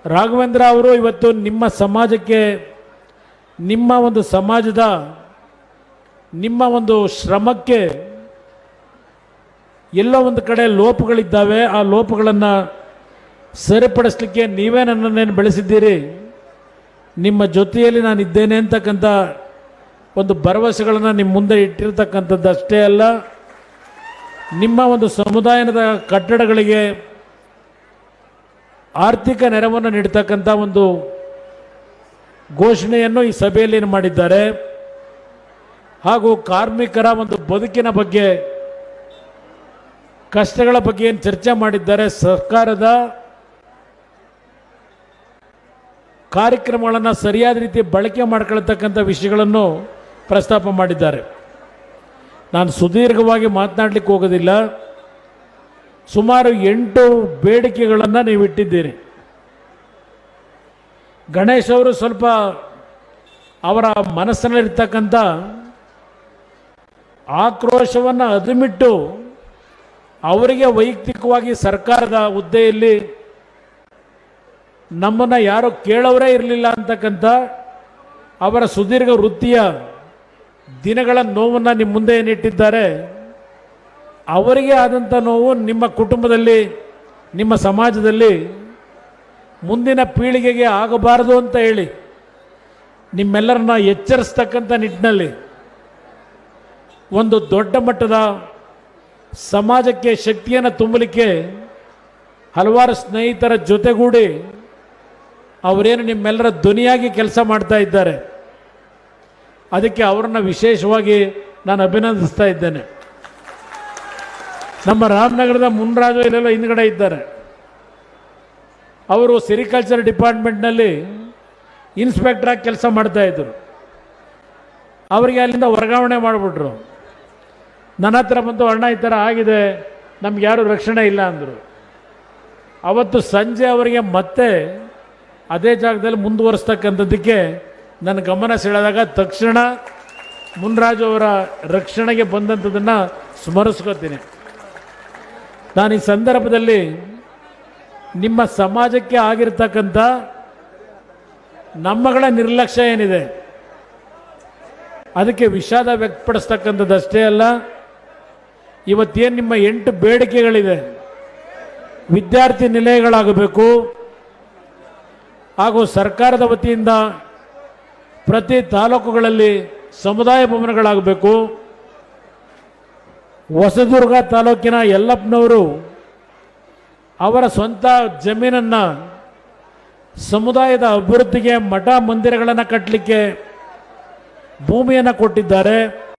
ರಾಘವೇಂದ್ರ ಅವರು ಇವತ್ತು ನಿಮ್ಮ ಸಮಾಜಕ್ಕೆ ನಿಮ್ಮ ಒಂದು ಸಮಾಜದ ನಿಮ್ಮ ಒಂದು ಶ್ರಮಕ್ಕೆ ಎಲ್ಲೋ ಒಂದು ಕಡೆ ಲೋಪಗಳಿದ್ದಾವೆ ಆ ಲೋಪಗಳನ್ನು ಸರಿಪಡಿಸ್ಲಿಕ್ಕೆ ನೀವೇ ನನ್ನನ್ನೇನು ಬೆಳೆಸಿದ್ದೀರಿ ನಿಮ್ಮ ಜೊತೆಯಲ್ಲಿ ನಾನು ಇದ್ದೇನೆ ಅಂತಕ್ಕಂಥ ಒಂದು ಭರವಸೆಗಳನ್ನು ನಿಮ್ಮ ಮುಂದೆ ಇಟ್ಟಿರ್ತಕ್ಕಂಥದ್ದು ಅಷ್ಟೇ ಅಲ್ಲ ನಿಮ್ಮ ಒಂದು ಸಮುದಾಯದ ಕಟ್ಟಡಗಳಿಗೆ ಆರ್ಥಿಕ ನೆರವನ್ನು ನೀಡ್ತಕ್ಕಂಥ ಒಂದು ಘೋಷಣೆಯನ್ನು ಈ ಸಭೆಯಲ್ಲಿ ಮಾಡಿದ್ದಾರೆ ಹಾಗೂ ಕಾರ್ಮಿಕರ ಒಂದು ಬದುಕಿನ ಬಗ್ಗೆ ಕಷ್ಟಗಳ ಬಗ್ಗೆ ಏನು ಚರ್ಚೆ ಮಾಡಿದ್ದಾರೆ ಸರ್ಕಾರದ ಕಾರ್ಯಕ್ರಮಗಳನ್ನು ಸರಿಯಾದ ರೀತಿ ಬಳಕೆ ಮಾಡ್ಕೊಳ್ತಕ್ಕಂಥ ವಿಷಯಗಳನ್ನು ಪ್ರಸ್ತಾಪ ಮಾಡಿದ್ದಾರೆ ನಾನು ಸುದೀರ್ಘವಾಗಿ ಮಾತನಾಡಲಿಕ್ಕೆ ಹೋಗೋದಿಲ್ಲ ಸುಮಾರು ಎಂಟು ಬೇಡಿಕೆಗಳನ್ನು ನೀವು ಇಟ್ಟಿದ್ದೀರಿ ಗಣೇಶ್ ಅವರು ಸ್ವಲ್ಪ ಅವರ ಮನಸ್ಸಿನಲ್ಲಿರ್ತಕ್ಕಂಥ ಆಕ್ರೋಶವನ್ನು ಅದುಮಿಟ್ಟು ಅವರಿಗೆ ವೈಯಕ್ತಿಕವಾಗಿ ಸರ್ಕಾರದ ಹುದ್ದೆಯಲ್ಲಿ ನಮ್ಮನ್ನು ಯಾರೋ ಕೇಳೋರೇ ಇರಲಿಲ್ಲ ಅಂತಕ್ಕಂಥ ಅವರ ಸುದೀರ್ಘ ವೃತ್ತಿಯ ದಿನಗಳ ನೋವನ್ನು ನಿಮ್ಮ ಮುಂದೆ ಏನಿಟ್ಟಿದ್ದಾರೆ ಅವರಿಗೆ ಆದಂಥ ನೋವು ನಿಮ್ಮ ಕುಟುಂಬದಲ್ಲಿ ನಿಮ್ಮ ಸಮಾಜದಲ್ಲಿ ಮುಂದಿನ ಪೀಳಿಗೆಗೆ ಆಗಬಾರದು ಅಂತ ಹೇಳಿ ನಿಮ್ಮೆಲ್ಲರನ್ನ ಎಚ್ಚರಿಸ್ತಕ್ಕಂಥ ನಿಟ್ಟಿನಲ್ಲಿ ಒಂದು ದೊಡ್ಡ ಮಟ್ಟದ ಸಮಾಜಕ್ಕೆ ಶಕ್ತಿಯನ್ನು ತುಂಬಲಿಕ್ಕೆ ಹಲವಾರು ಸ್ನೇಹಿತರ ಜೊತೆಗೂಡಿ ಅವರೇನು ನಿಮ್ಮೆಲ್ಲರ ಧ್ವನಿಯಾಗಿ ಕೆಲಸ ಮಾಡ್ತಾ ಇದ್ದಾರೆ ಅದಕ್ಕೆ ಅವರನ್ನು ವಿಶೇಷವಾಗಿ ನಾನು ಅಭಿನಂದಿಸ್ತಾ ಇದ್ದೇನೆ ನಮ್ಮ ರಾಮನಗರದ ಮುನ್ರಾಜು ಇಲ್ಲೆಲ್ಲ ಹಿಂದ್ಗಡೆ ಇದ್ದಾರೆ ಅವರು ಸೆರಿಕಲ್ಚರ್ ಡಿಪಾರ್ಟ್ಮೆಂಟ್ನಲ್ಲಿ ಇನ್ಸ್ಪೆಕ್ಟ್ರಾಗಿ ಕೆಲಸ ಮಾಡ್ತಾ ಇದ್ದರು ಅವರಿಗೆ ಅಲ್ಲಿಂದ ವರ್ಗಾವಣೆ ಮಾಡಿಬಿಟ್ರು ನನ್ನ ಹತ್ರ ಬಂದು ಅಣ್ಣ ಈ ಥರ ಆಗಿದೆ ನಮ್ಗೆ ಯಾರು ರಕ್ಷಣೆ ಇಲ್ಲ ಅಂದರು ಅವತ್ತು ಸಂಜೆ ಅವರಿಗೆ ಮತ್ತೆ ಅದೇ ಜಾಗದಲ್ಲಿ ಮುಂದುವರಿಸ್ತಕ್ಕಂಥದ್ದಕ್ಕೆ ನನ್ನ ಗಮನ ಸೆಳೆದಾಗ ತಕ್ಷಣ ಮುನ್ರಾಜು ಅವರ ರಕ್ಷಣೆಗೆ ಬಂದಂಥದ್ದನ್ನು ಸ್ಮರಿಸ್ಕೋತೀನಿ ನಾನು ಈ ಸಂದರ್ಭದಲ್ಲಿ ನಿಮ್ಮ ಸಮಾಜಕ್ಕೆ ಆಗಿರ್ತಕ್ಕಂಥ ನಮ್ಮಗಳ ನಿರ್ಲಕ್ಷ್ಯ ಏನಿದೆ ಅದಕ್ಕೆ ವಿಷಾದ ವ್ಯಕ್ತಪಡಿಸ್ತಕ್ಕಂಥದ್ದು ಅಲ್ಲ ಇವತ್ತೇನು ನಿಮ್ಮ ಎಂಟು ಬೇಡಿಕೆಗಳಿದೆ ವಿದ್ಯಾರ್ಥಿ ನಿಲಯಗಳಾಗಬೇಕು ಹಾಗೂ ಸರ್ಕಾರದ ವತಿಯಿಂದ ಪ್ರತಿ ತಾಲೂಕುಗಳಲ್ಲಿ ಸಮುದಾಯ ಭವನಗಳಾಗಬೇಕು ಹೊಸದುರ್ಗ ತಾಲೂಕಿನ ಯಲ್ಲಪ್ಪನವರು ಅವರ ಸ್ವಂತ ಜಮೀನನ್ನು ಸಮುದಾಯದ ಅಭಿವೃದ್ಧಿಗೆ ಮಠ ಮಂದಿರಗಳನ್ನು ಕಟ್ಟಲಿಕ್ಕೆ ಭೂಮಿಯನ್ನು ಕೊಟ್ಟಿದ್ದಾರೆ